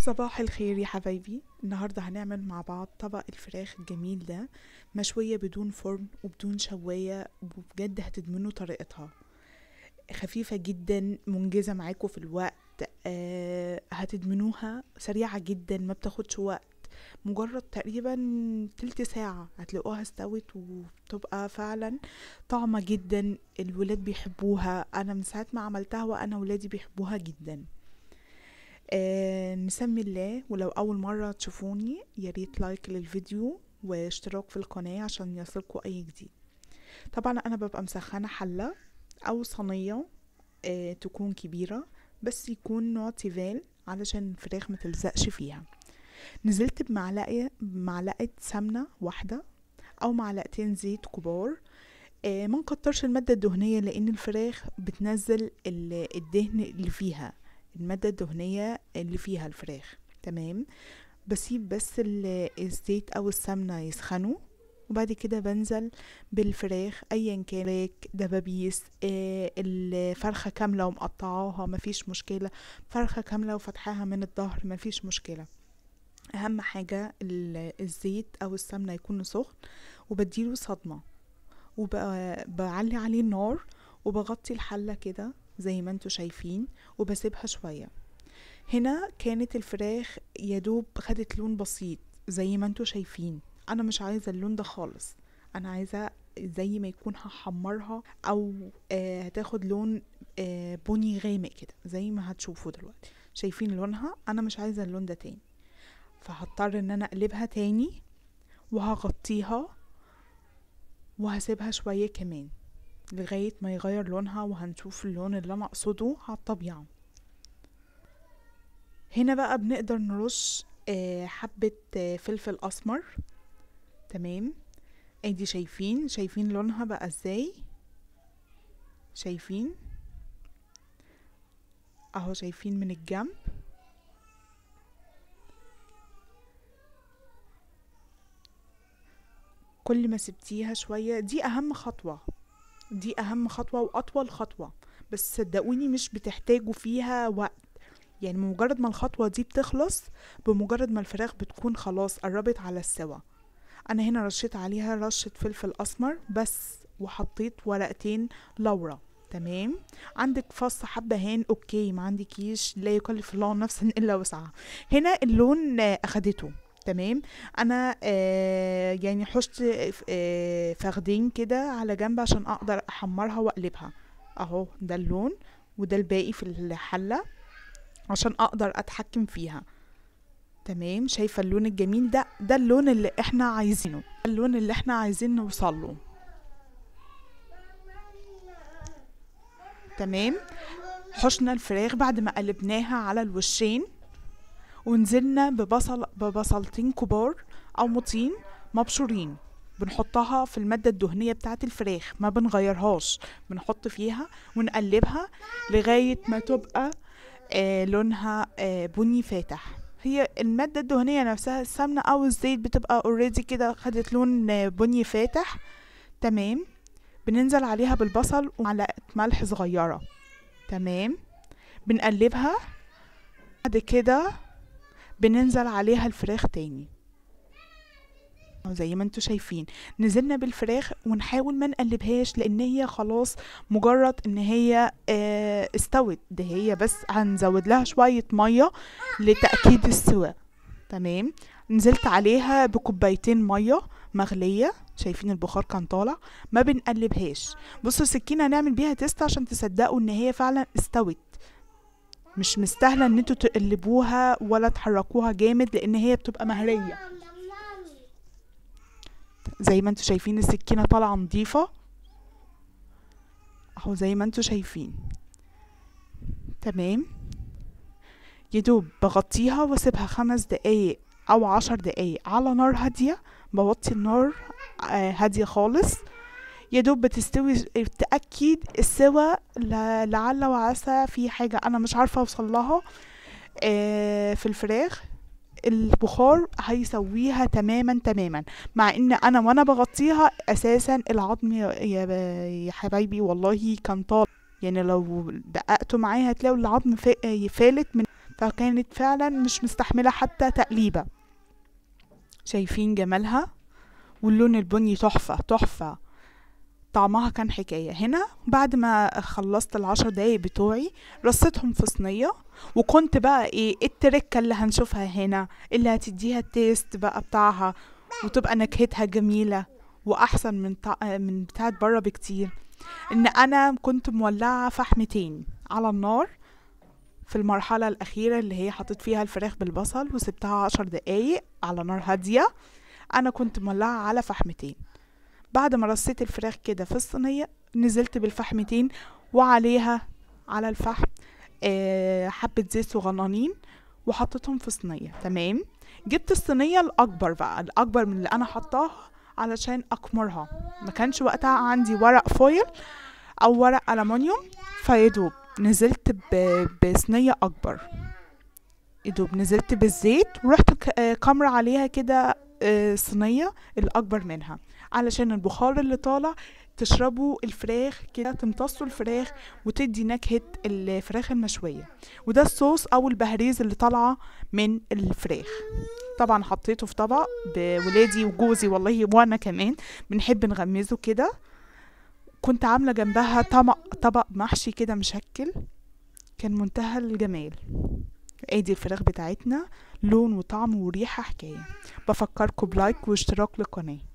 صباح الخير يا حبايبي النهاردة هنعمل مع بعض طبق الفراخ الجميل ده مشوية بدون فرن وبدون شواية وبجد هتدمنوا طريقتها خفيفة جدا منجزة معاكم في الوقت آه هتدمنوها سريعة جدا ما بتاخدش وقت مجرد تقريبا تلت ساعة هتلاقوها استوت وبتبقى فعلا طعمة جدا الولاد بيحبوها انا من ساعة ما عملتها وانا ولادي بيحبوها جدا آه نسمي الله ولو أول مرة تشوفوني ياريت لايك للفيديو واشتراك في القناة عشان يصلكوا أي جديد طبعا أنا ببقى مسخنة حلة أو صينية آه تكون كبيرة بس يكون نوع تيفال علشان الفراخ متلزقش فيها نزلت بمعلقة معلقة سمنة واحدة أو معلقتين زيت كبار آه ما نكترش المادة الدهنية لأن الفراخ بتنزل الدهن اللي فيها المادة الدهنية اللي فيها الفراخ تمام بسيب بس الزيت او السمنة يسخنوا وبعد كده بنزل بالفراخ ايا كان دبابيس آه الفرخة كاملة ومقطعاها مفيش مشكلة فرخة كاملة وفتحاها من الظهر مفيش مشكلة اهم حاجة الزيت او السمنة يكون سخن وبديله صدمة وبعلي عليه النار وبغطي الحلة كده زي ما انتوا شايفين وبسيبها شوية هنا كانت الفراخ يدوب خدت لون بسيط زي ما انتوا شايفين انا مش عايزة اللون ده خالص انا عايزة زي ما يكون هحمرها او آه هتاخد لون آه بني غامق كده زي ما هتشوفوا دلوقتي شايفين لونها انا مش عايزة اللون ده تاني فهضطر ان انا اقلبها تاني وهغطيها وهسيبها شوية كمان لغاية ما يغير لونها وهنشوف اللون اللي انا اقصده على الطبيعة هنا بقى بنقدر نرش آه حبة آه فلفل اسمر تمام ادي شايفين شايفين لونها بقى ازاي شايفين اهو شايفين من الجنب كل ما سبتيها شوية دي اهم خطوة دي اهم خطوة واطول خطوة بس صدقوني مش بتحتاجوا فيها وقت يعني بمجرد ما الخطوة دي بتخلص بمجرد ما الفراخ بتكون خلاص قربت على السوا انا هنا رشيت عليها رشة فلفل اسمر بس وحطيت ورقتين لورا تمام عندك فص حبهان اوكي ما عندكيش لا يكلف الله نفسا الا وسعها هنا اللون اخدته تمام انا آه يعني حشت آه فخدين كده على جنب عشان اقدر احمرها واقلبها اهو ده اللون وده الباقي في الحله عشان اقدر اتحكم فيها تمام شايفه اللون الجميل ده ده اللون اللي احنا عايزينه اللون اللي احنا عايزين نوصل له تمام حشنا الفراخ بعد ما قلبناها على الوشين ونزلنا ببصل ببصلتين كبار او مطين مبشورين بنحطها في المادة الدهنية بتاعة الفراخ ما بنغيرهاش بنحط فيها ونقلبها لغاية ما تبقى آه لونها آه بني فاتح هي المادة الدهنية نفسها السمنة او الزيت بتبقى اوريدي كده خدت لون آه بني فاتح تمام بننزل عليها بالبصل ومعلقة ملح صغيرة تمام بنقلبها بعد كده بننزل عليها الفراخ تاني زي ما انتوا شايفين نزلنا بالفراخ ونحاول ما نقلبهاش لان هي خلاص مجرد ان هي اه استوت ده هي بس هنزود لها شوية مية لتأكيد السواء تمام نزلت عليها بكوبايتين مية مغلية شايفين البخار كان طالع ما بنقلبهاش بصوا السكينة هنعمل بيها تيست عشان تصدقوا ان هي فعلا استوت مش مستاهله ان انتوا تقلبوها ولا تحركوها جامد لان هي بتبقى مهريه زي ما انتوا شايفين السكينه طالعه نضيفه اهو زي ما انتوا شايفين تمام يدوب بغطيها واسيبها خمس دقايق او عشر دقايق على نار هاديه بوطي النار هاديه خالص يا دوب بتستوي تأكد السوا لعل وعسى في حاجة أنا مش عارفة أوصل لها آه في الفراخ البخار هيسويها تماما تماما مع ان انا وانا بغطيها اساسا العظم يا, يا حبايبي والله كان طال يعني لو دققتوا معايا هتلاقوا العظم فالت من فكانت فعلا مش مستحملة حتى تقليبة شايفين جمالها واللون البني تحفة تحفة طعمها كان حكاية هنا بعد ما خلصت العشر دقايق بتوعي رصيتهم في صينية وكنت بقى ايه التركة اللي هنشوفها هنا اللي هتديها التيست بقى بتاعها وتبقى نكهتها جميلة واحسن من طع... من بتاعت بره بكتير ان انا كنت مولعة فحمتين على النار في المرحلة الأخيرة اللي هي حطيت فيها الفراخ بالبصل وسبتها عشر دقايق على نار هادية أنا كنت مولعة على فحمتين بعد ما رصيت الفراخ كده في الصينية نزلت بالفحمتين وعليها على الفحم آه حبة زيت صغننين وحطيتهم في صينية تمام جبت الصينية الأكبر بقى الأكبر من اللي أنا حطاها علشان أكمرها ما كانش وقتها عندي ورق فويل أو ورق ألمونيوم فيدوب نزلت ب- بصينية أكبر يدوب نزلت بالزيت ورحت ك- آه، كامرة عليها كده آه، صينية الأكبر منها علشان البخار اللي طالع تشربوا الفراخ كده تمتصوا الفراخ وتدي نكهة الفراخ المشوية وده الصوص أو البهريز اللي طالعة من الفراخ طبعا حطيته في طبق بولادي وجوزي والله وانا كمان بنحب نغمزه كده كنت عاملة جنبها طبق طبق محشي كده مشكل كان منتهى الجمال ادي الفراخ بتاعتنا لون وطعم وريحة حكاية بفكركم بلايك واشتراك للقناة